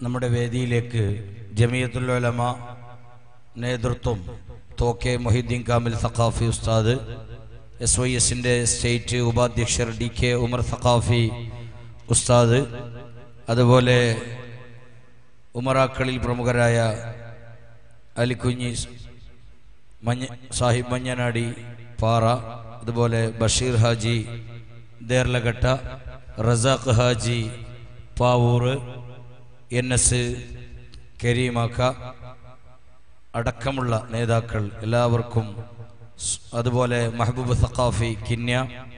നമ്മുടെ വേദിയിലേക്ക് ജമിയത്തുലമ നേതൃത്വം തോക്കെ മൊഹിദ്ദീൻ കാമിൽ സഖാഫി ഉസ്താദ് എസ് വൈ എസിൻ്റെ സ്റ്റേറ്റ് ഉപാധ്യക്ഷർ ഡി കെ ഉമർ സഖാഫി ഉസ്താദ് അതുപോലെ ഉമറാക്കളിൽ പ്രമുഖരായ അലിക്കുഞ്ഞി മഞ്ഞ സാഹിബ് മഞ്ഞനാടി പാറ അതുപോലെ ബഷീർ ഹാജി ദേർലഘട്ട റസാഖ് ഹാജി പാവൂർ എൻ എസ് കരീമാക്ക അടക്കമുള്ള നേതാക്കൾ എല്ലാവർക്കും സ് അതുപോലെ മഹബൂബ് സഖാഫി കിന്യ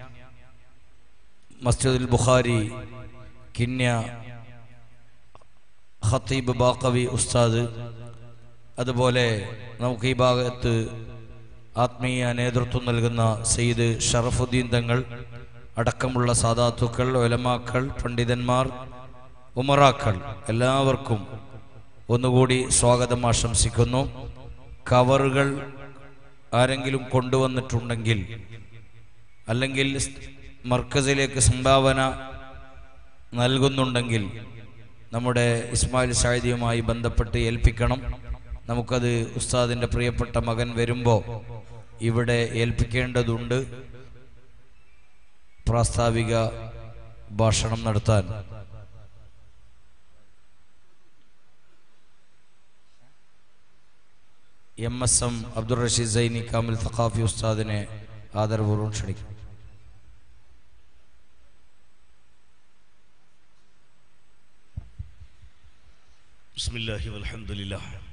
മസ്ജിദുൽ ബുഖാരി കിന്യ ഖത്തീബ് ബാക്കവി ഉസ്താദ് അതുപോലെ നമുക്ക് ഈ ഭാഗത്ത് ആത്മീയ നേതൃത്വം നൽകുന്ന സയ്യിദ് ഷറഫുദ്ദീൻ തങ്ങൾ അടക്കമുള്ള സാധാത്തുക്കൾ ഒലമാക്കൾ പണ്ഡിതന്മാർ ഉമറാക്കൾ എല്ലാവർക്കും ഒന്നുകൂടി സ്വാഗതം ആശംസിക്കുന്നു കവറുകൾ ആരെങ്കിലും കൊണ്ടുവന്നിട്ടുണ്ടെങ്കിൽ അല്ലെങ്കിൽ മർക്കസിലേക്ക് സംഭാവന നൽകുന്നുണ്ടെങ്കിൽ നമ്മുടെ ഇസ്മായിൽ സാഹിദിയുമായി ബന്ധപ്പെട്ട് ഏൽപ്പിക്കണം നമുക്കത് ഉസ്താദിൻ്റെ പ്രിയപ്പെട്ട മകൻ വരുമ്പോൾ ഇവിടെ ഏൽപ്പിക്കേണ്ടതുണ്ട് പ്രാസ്താവിക ഭാഷണം നടത്താൻ M S M Abdul Rasheed Saini Kamil Saqafi ഉസ്താദിനെ ആദരപൂർവ്വം ക്ഷണിക്കും بسم الله والحمد لله